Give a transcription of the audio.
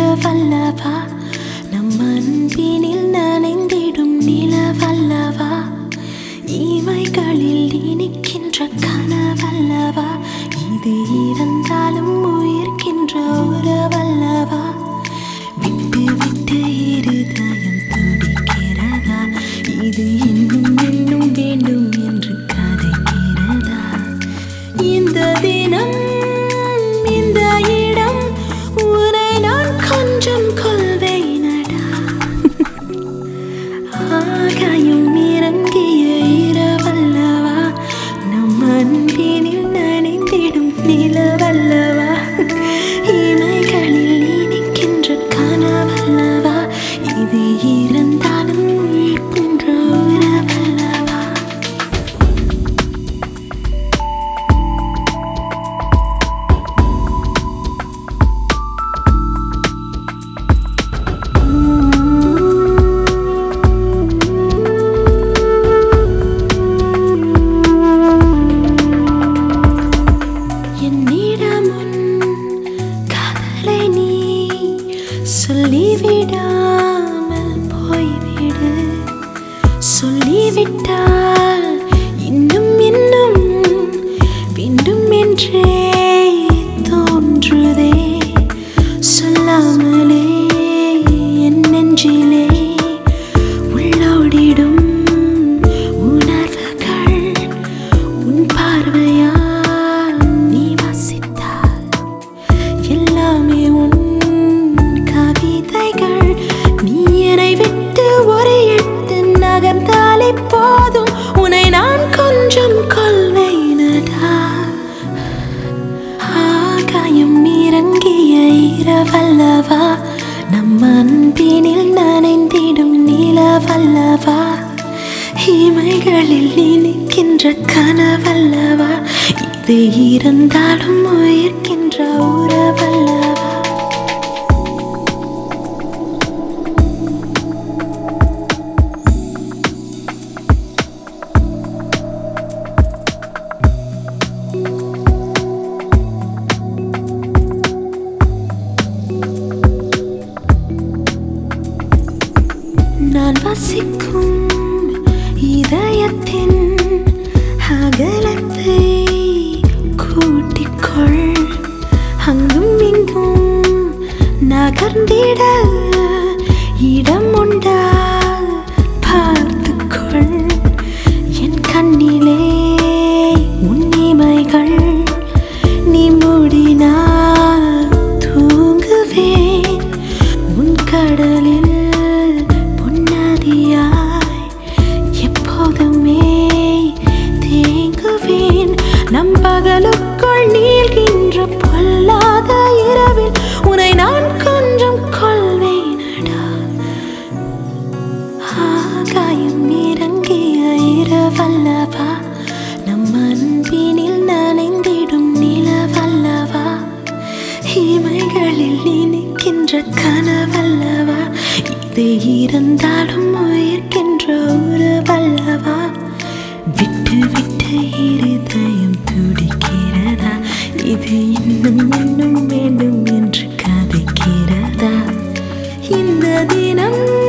இரவல்லவா நம் அன்பினில் நனைந்திடும் நிலவல்லவா இவைகளில் இனிக்கின்ற கனவல்லவா இது இருந்தாலும் உயிர்க்கின்ற உறவல்லவா விட்டு விட்டு இருதயம் துடிக்கிறதா இது இன்னும் இன்னும் வேண்டும் என்று கதைக்கிறதா இந்த தினம் இந்த இடம் உன்னை நான் கொஞ்சம் கொள்வேனடா ஆகாயம் இறங்கிய இரவல்லவா நம் அன்பினில் நனைந்திடும் நிலவல்லவா இமைகளில் இனிக்கின்ற கனவல்லவா இது இருந்தாலும் உயிர்க்கின்ற உறவல்லவா என்னிடம் உன் காதலை நீ சொல்லிவிடாமல் போய்விடு சொல்லிவிட்டால் இன்னும் இன்னும் வேண்டும் என்றே தோன்றுதே சொல்லாமலே என் நெஞ்சிலே உள்ளோடிடும் உணர்வுகள் உன் பார்வையால் நீ வாசித்தால் எல்லாமே உன் கவிதைகள் நீ என்னை விட்டு ஒரு எட்டு நகர்ந்தாலே போதும் உன்னை நான் கொஞ்சம் கொள்வேனடா ஆகாயம் இறங்கிய இரவல்லவா நம் அன்பினில் நனைந்திடும் நிலவல்லவா இமைகளில் இனிக்கின்ற கனவல்லவா இது இருந்தாலும் உயிர்க்கின்ற உறவல்லவா நான் வசிக்கும் இதயத்தின் அகலத்தை கூட்டிக்கொள் அங்கும் இங்கும் நகர்ந்திட இடம் உண்டா பார்த்துக்கொள் என் கண்ணிலே உன் இமைகள் நீ மூடினால் தூங்குவேன் உன் கடலில் பொன்னதியாய் எப்போதுமே தேங்குவேன் நம் பகலுக்குள் நீள்கின்ற பொல்லாத இரவில் உன்னை நான் கொஞ்சம் கொள்வேனடா ஆகாயம் இறங்கிய இரவல்லவா நம் அன்பினில் நனைந்திடும் நிலவல்லவா இமைகளில் இனிக்கின்ற கனவல்லவா இது இருந்தாலும் உயிர்க்கின்ற உறவல்லவா விட்டு விட்டு இருதயம் துடிக்கிறதா இது இன்னும் இன்னும் வேண்டும் என்று கதைக்கிறதா இந்த தினம்